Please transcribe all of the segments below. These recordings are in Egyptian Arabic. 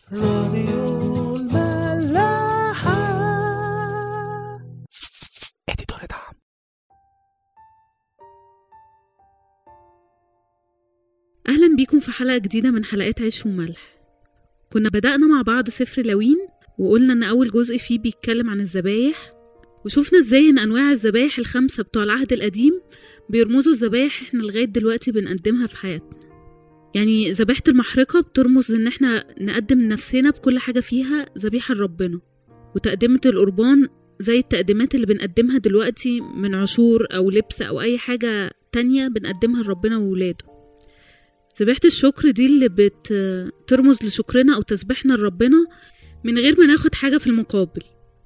راديو الملاحة اديتور دعم أهلا بيكم في حلقة جديدة من حلقات عيش وملح كنا بدأنا مع بعض سفر لوين وقلنا إن أول جزء فيه بيتكلم عن الذبايح وشوفنا إزاي إن أنواع الذبايح الخمسة بتوع العهد القديم بيرمزوا لذبايح إحنا لغاية دلوقتي بنقدمها في حياتنا يعني ذبيحة المحرقة بترمز إن إحنا نقدم نفسنا بكل حاجة فيها ذبيحة لربنا وتقدمة القربان زي التقديمات اللي بنقدمها دلوقتي من عشور أو لبس أو أي حاجة تانية بنقدمها لربنا وولاده ذبيحة الشكر دي اللي بترمز لشكرنا أو تسبيحنا لربنا من غير ما ناخد حاجة في المقابل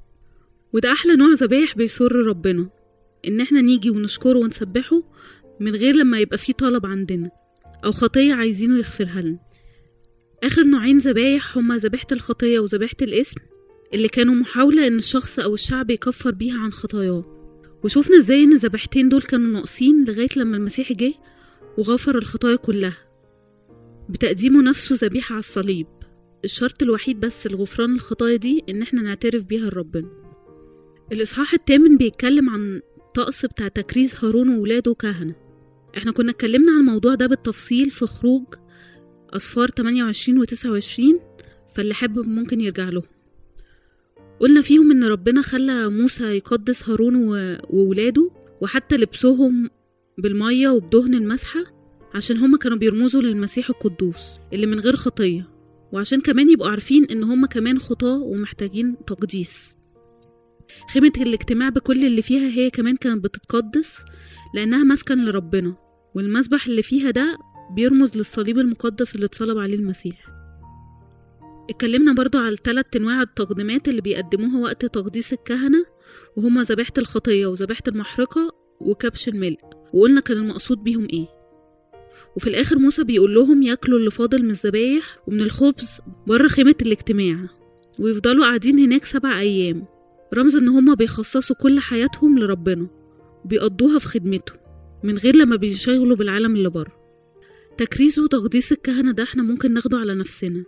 وده أحلى نوع ذبايح بيسر ربنا إن احنا نيجي ونشكره ونسبحه من غير لما يبقى فيه طلب عندنا أو خطية عايزينه يغفرها لنا آخر نوعين ذبايح هما ذبيحة الخطية وذبيحة الاسم اللي كانوا محاولة إن الشخص أو الشعب يكفر بيها عن خطاياه وشوفنا ازاي إن الذبيحتين دول كانوا ناقصين لغاية لما المسيح جه وغفر الخطايا كلها بتقديمه نفسه ذبيحة على الصليب الشرط الوحيد بس لغفران الخطايا دي إن احنا نعترف بيها لربنا الإصحاح التامن بيتكلم عن طقس بتاع تكريس هارون وولاده كهنة احنا كنا اتكلمنا عن الموضوع ده بالتفصيل في خروج أصفار 28 و 29 فاللي حابب ممكن يرجع له قلنا فيهم إن ربنا خلى موسى يقدس هارون و- وولاده وحتى لبسهم بالمية وبدهن المسحة عشان هما كانوا بيرمزوا للمسيح القدوس اللي من غير خطية وعشان كمان يبقوا عارفين إن هما كمان خطاة ومحتاجين تقديس خيمة الاجتماع بكل اللي فيها هي كمان كانت بتتقدس لأنها مسكن لربنا والمسبح اللي فيها ده بيرمز للصليب المقدس اللي اتصلب عليه المسيح اتكلمنا برضو على الثلاث انواع التقديمات اللي بيقدموها وقت تقديس الكهنة وهما ذبيحة الخطية وذبيحة المحرقة وكبش الملء وقلنا كان المقصود بيهم ايه وفي الاخر موسى بيقول لهم ياكلوا اللي فاضل من الذبايح ومن الخبز بره خيمة الاجتماع ويفضلوا قاعدين هناك سبع ايام رمز ان هما بيخصصوا كل حياتهم لربنا وبيقضوها في خدمته من غير لما بيشغلوا بالعالم اللي بره تكريس وتقديس الكهنة ده احنا ممكن ناخده على نفسنا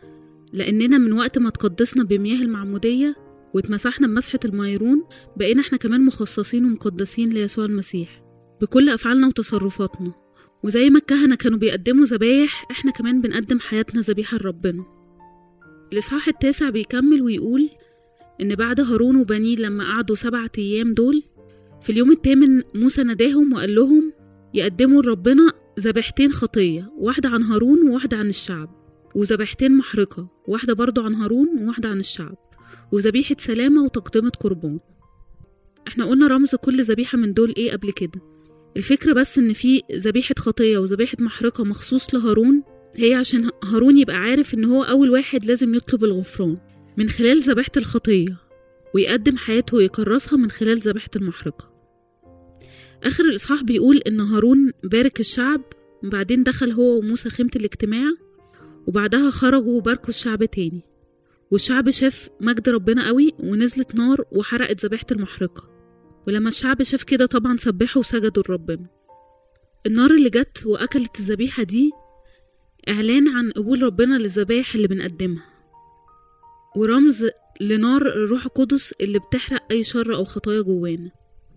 لأننا من وقت ما تقدسنا بمياه المعمودية واتمسحنا بمسحة الميرون بقينا احنا كمان مخصصين ومقدسين ليسوع المسيح بكل أفعالنا وتصرفاتنا وزي ما الكهنة كانوا بيقدموا ذبايح احنا كمان بنقدم حياتنا ذبيحة لربنا الإصحاح التاسع بيكمل ويقول إن بعد هارون وبنيه لما قعدوا سبعة أيام دول في اليوم التامن موسى ناداهم وقال لهم يقدموا لربنا ذبيحتين خطية واحدة عن هارون وواحدة عن الشعب وذبيحتين محرقة واحدة برضو عن هارون وواحدة عن الشعب وذبيحة سلامة وتقدمة قربان احنا قلنا رمز كل ذبيحة من دول ايه قبل كده الفكرة بس ان في ذبيحة خطية وذبيحة محرقة مخصوص لهارون هي عشان هارون يبقى عارف ان هو اول واحد لازم يطلب الغفران من خلال ذبيحة الخطية ويقدم حياته ويكرسها من خلال ذبيحة المحرقة آخر الإصحاح بيقول إن هارون بارك الشعب بعدين دخل هو وموسى خيمة الاجتماع وبعدها خرجوا وباركوا الشعب تاني والشعب شاف مجد ربنا قوي ونزلت نار وحرقت ذبيحة المحرقة ولما الشعب شاف كده طبعا سبحوا وسجدوا لربنا النار اللي جت وأكلت الذبيحة دي إعلان عن قبول ربنا للذبايح اللي بنقدمها ورمز لنار الروح القدس اللي بتحرق أي شر أو خطايا جوانا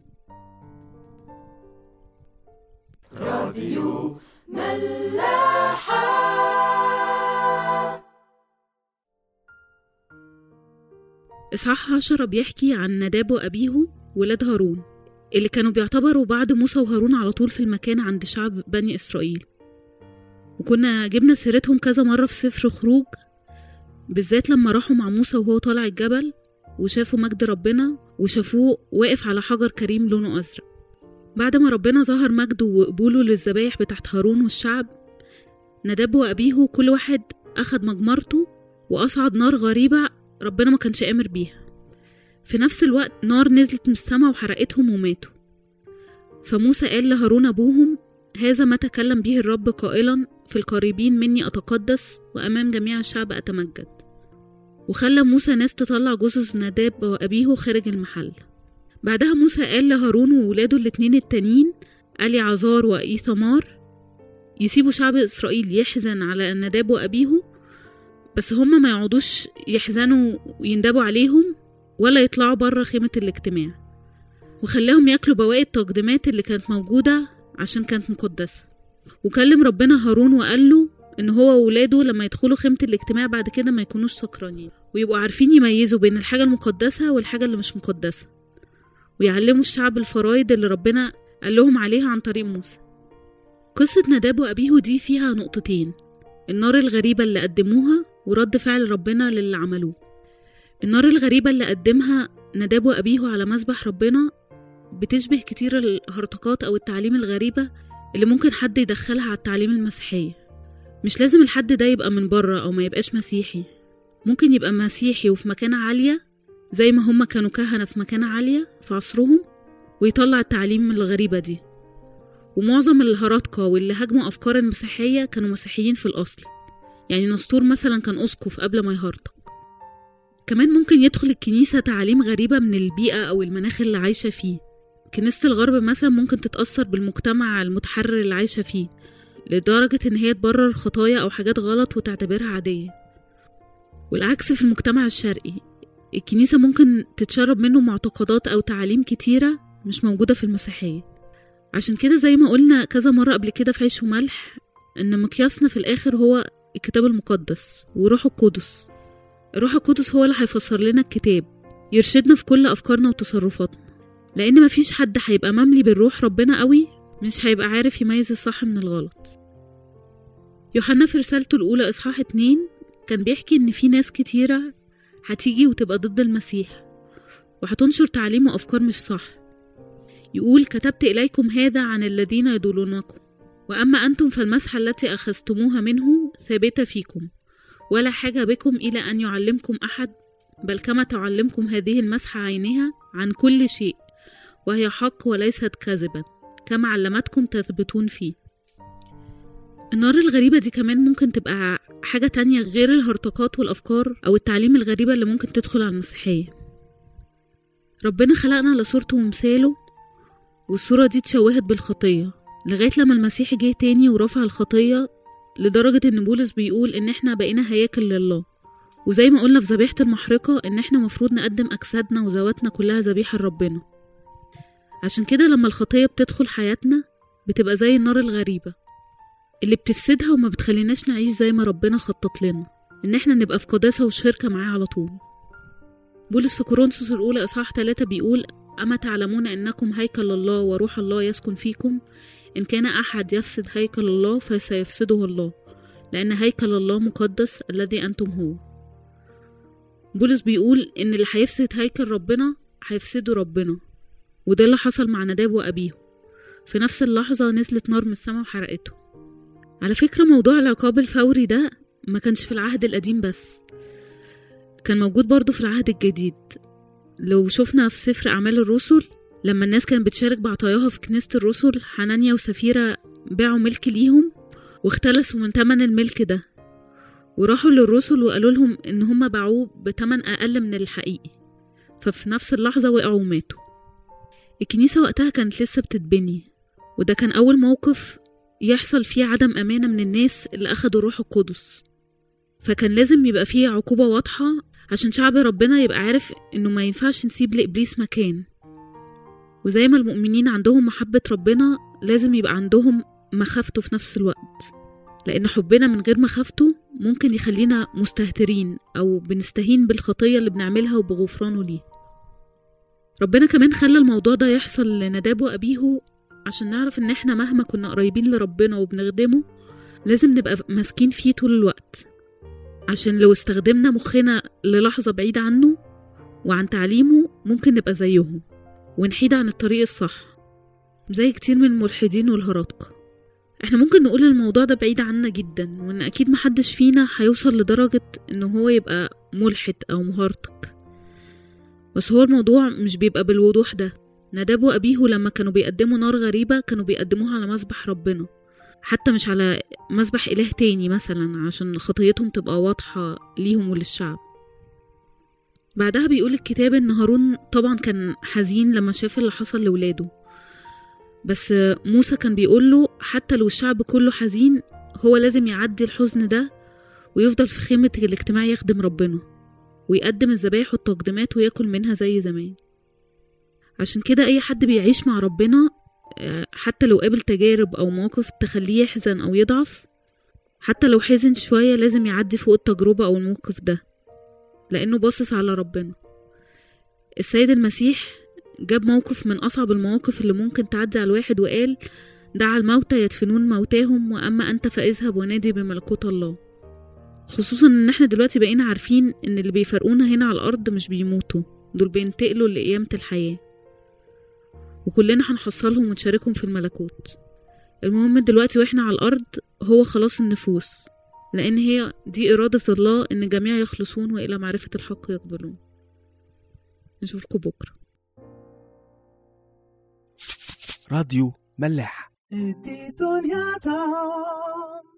إصحاح عشرة بيحكي عن نداب وأبيه ولاد هارون اللي كانوا بيعتبروا بعد موسى وهارون على طول في المكان عند شعب بني إسرائيل وكنا جبنا سيرتهم كذا مرة في سفر خروج بالذات لما راحوا مع موسى وهو طالع الجبل وشافوا مجد ربنا وشافوه واقف على حجر كريم لونه أزرق بعد ما ربنا ظهر مجده وقبوله للذبايح بتاعت هارون والشعب نداب وأبيه كل واحد أخد مجمرته وأصعد نار غريبة ربنا ما كانش آمر بيها في نفس الوقت نار نزلت من السماء وحرقتهم وماتوا فموسى قال لهارون أبوهم هذا ما تكلم به الرب قائلا في القريبين مني أتقدس وأمام جميع الشعب أتمجد وخلى موسى ناس تطلع جثث نداب وأبيه خارج المحل بعدها موسى قال لهارون وولاده الاتنين التانيين قال عزار وإيثمار يسيبوا شعب إسرائيل يحزن على نداب وأبيه بس هما ما يقعدوش يحزنوا ويندبوا عليهم ولا يطلعوا بره خيمة الاجتماع وخلاهم ياكلوا بواقي التقديمات اللي كانت موجودة عشان كانت مقدسة وكلم ربنا هارون وقال له ان هو وولاده لما يدخلوا خيمة الاجتماع بعد كده ما يكونوش سكرانين ويبقوا عارفين يميزوا بين الحاجة المقدسة والحاجة اللي مش مقدسة ويعلموا الشعب الفرايد اللي ربنا قال لهم عليها عن طريق موسى قصة نداب وأبيه دي فيها نقطتين النار الغريبة اللي قدموها ورد فعل ربنا للي عملوه النار الغريبة اللي قدمها نداب وأبيه على مسبح ربنا بتشبه كتير الهرطقات أو التعليم الغريبة اللي ممكن حد يدخلها على التعليم المسيحية مش لازم الحد ده يبقى من بره أو ما يبقاش مسيحي ممكن يبقى مسيحي وفي مكانة عالية زي ما هما كانوا كهنة في مكانة عالية في عصرهم ويطلع التعليم الغريبة دي ومعظم الهرطقة واللي هاجموا أفكار المسيحية كانوا مسيحيين في الأصل يعني نسطور مثلا كان أسقف قبل ما يهرطق كمان ممكن يدخل الكنيسة تعاليم غريبة من البيئة أو المناخ اللي عايشة فيه كنيسة الغرب مثلا ممكن تتأثر بالمجتمع المتحرر اللي عايشة فيه لدرجة إن هي تبرر خطايا أو حاجات غلط وتعتبرها عادية والعكس في المجتمع الشرقي الكنيسة ممكن تتشرب منه معتقدات أو تعاليم كتيرة مش موجودة في المسيحية عشان كده زي ما قلنا كذا مرة قبل كده في عيش وملح إن مقياسنا في الآخر هو الكتاب المقدس وروح القدس الروح القدس هو اللي هيفسر لنا الكتاب يرشدنا في كل أفكارنا وتصرفاتنا لأن مفيش حد هيبقى مملي بالروح ربنا قوي مش هيبقى عارف يميز الصح من الغلط يوحنا في رسالته الأولى إصحاح اتنين كان بيحكي إن في ناس كتيرة هتيجي وتبقى ضد المسيح وهتنشر تعليم وأفكار مش صح يقول كتبت إليكم هذا عن الذين يضلونكم وأما أنتم فالمسحة التي أخذتموها منه ثابتة فيكم ولا حاجة بكم إلى أن يعلمكم أحد بل كما تعلمكم هذه المسحة عينها عن كل شيء وهي حق وليست كذبا كما علمتكم تثبتون فيه النار الغريبة دي كمان ممكن تبقى حاجة تانية غير الهرطقات والأفكار أو التعليم الغريبة اللي ممكن تدخل على المسيحية ربنا خلقنا لصورته ومثاله والصورة دي اتشوهت بالخطية لغاية لما المسيح جه تاني ورفع الخطية لدرجة إن بولس بيقول إن إحنا بقينا هياكل لله وزي ما قلنا في ذبيحة المحرقة إن إحنا مفروض نقدم أجسادنا وذواتنا كلها ذبيحة لربنا عشان كده لما الخطية بتدخل حياتنا بتبقى زي النار الغريبة اللي بتفسدها وما بتخليناش نعيش زي ما ربنا خطط لنا إن إحنا نبقى في قداسة وشركة معاه على طول بولس في كورنثوس الأولى إصحاح 3 بيقول أما تعلمون أنكم هيكل الله وروح الله يسكن فيكم إن كان أحد يفسد هيكل الله فسيفسده الله لأن هيكل الله مقدس الذي أنتم هو بولس بيقول إن اللي هيفسد هيكل ربنا هيفسده ربنا وده اللي حصل مع نداب وأبيه في نفس اللحظة نزلت نار من السماء وحرقته على فكرة موضوع العقاب الفوري ده ما كانش في العهد القديم بس كان موجود برضه في العهد الجديد لو شفنا في سفر أعمال الرسل لما الناس كانت بتشارك بعطاياها في كنيسة الرسل حنانيا وسفيرة باعوا ملك ليهم واختلسوا من تمن الملك ده وراحوا للرسل وقالوا لهم إن هما باعوه بتمن أقل من الحقيقي ففي نفس اللحظة وقعوا وماتوا الكنيسة وقتها كانت لسه بتتبني وده كان أول موقف يحصل فيه عدم أمانة من الناس اللي أخدوا الروح القدس فكان لازم يبقى فيه عقوبة واضحة عشان شعب ربنا يبقى عارف إنه ما ينفعش نسيب لإبليس مكان وزي ما المؤمنين عندهم محبة ربنا لازم يبقى عندهم مخافته في نفس الوقت لأن حبنا من غير مخافته ممكن يخلينا مستهترين أو بنستهين بالخطية اللي بنعملها وبغفرانه ليه ربنا كمان خلى الموضوع ده يحصل لنداب وأبيه عشان نعرف إن إحنا مهما كنا قريبين لربنا وبنخدمه لازم نبقى ماسكين فيه طول الوقت عشان لو استخدمنا مخنا للحظة بعيدة عنه وعن تعليمه ممكن نبقى زيهم ونحيد عن الطريق الصح زي كتير من الملحدين والهرطقة احنا ممكن نقول الموضوع ده بعيد عنا جدا وان اكيد محدش فينا هيوصل لدرجة ان هو يبقى ملحد او مهرطق بس هو الموضوع مش بيبقى بالوضوح ده نداب وأبيه لما كانوا بيقدموا نار غريبة كانوا بيقدموها على مسبح ربنا حتى مش على مسبح إله تاني مثلا عشان خطيتهم تبقى واضحة ليهم وللشعب بعدها بيقول الكتاب إن هارون طبعا كان حزين لما شاف اللي حصل لولاده بس موسى كان بيقول له حتى لو الشعب كله حزين هو لازم يعدي الحزن ده ويفضل في خيمة الاجتماع يخدم ربنا ويقدم الذبايح والتقديمات وياكل منها زي زمان عشان كده أي حد بيعيش مع ربنا آه، حتى لو قابل تجارب أو مواقف تخليه يحزن أو يضعف حتى لو حزن شوية لازم يعدي فوق التجربة أو الموقف ده لأنه باصص على ربنا السيد المسيح جاب موقف من أصعب المواقف اللي ممكن تعدي على الواحد وقال دعا الموتى يدفنون موتاهم وأما أنت فاذهب ونادي بملكوت الله خصوصا إن احنا دلوقتي بقينا عارفين إن اللي بيفرقونا هنا على الأرض مش بيموتوا دول بينتقلوا لقيامة الحياة وكلنا هنحصلهم ونشاركهم في الملكوت المهم دلوقتي واحنا على الأرض هو خلاص النفوس لأن هي دي إرادة الله إن الجميع يخلصون وإلى معرفة الحق يقبلون نشوفكم بكرة راديو ملاح eti doniata